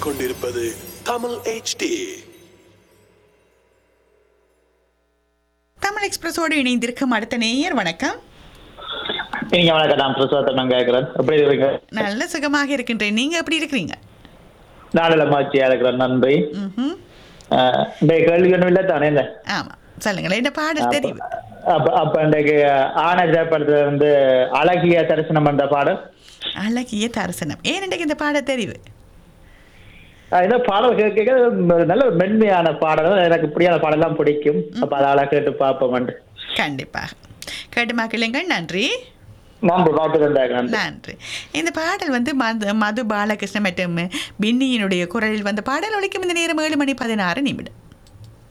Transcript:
கேட்டுக்கொண்டிருப்பது தமிழ் HD தமிழ் எக்ஸ்பிரஸோடு இணைந்திருக்கும் அடுத்த நேயர் வணக்கம் நீங்க வணக்கம் நான் பிரசாத் நான் கேட்கிறேன் எப்படி இருக்கீங்க நல்ல சுகமாக இருக்கின்றேன் நீங்க எப்படி இருக்கிறீங்க நாளில மாச்சியா இருக்கிறேன் நன்றி ம்ஹும். அஹ், இன்றைய கேள்வி ஒன்றும் இல்லை தானே இல்லை ஆமா சொல்லுங்களேன் இந்த பாடல் தெரிவு அப்ப அப்ப இன்றைக்கு ஆன திரைப்படத்துல வந்து அழகிய தரிசனம் என்ற பாடல் அழகிய தரிசனம் ஏன் இன்றைக்கு இந்த பாடல் தெரிவு அஹ், இந்த பாடல் கேட்க கேட்க நல்ல ஒரு மென்மையான பாடல் எனக்கு இப்படியான பாடலாம் பிடிக்கும் அப்ப அதால கேட்டு பார்ப்போம் கண்டிப்பாக கேட்டு மக்களுங்கள் நன்றி நன்றி நாட்டு நன்றி நன்றி இந்த பாடல் வந்து மது மது பாலகிருஷ்ணன் மற்றும் பின்னியினுடைய குரலில் வந்த பாடல் ஒழிக்கும் இந்த நேரம் ஏழு மணி பதினாறு நிமிடம்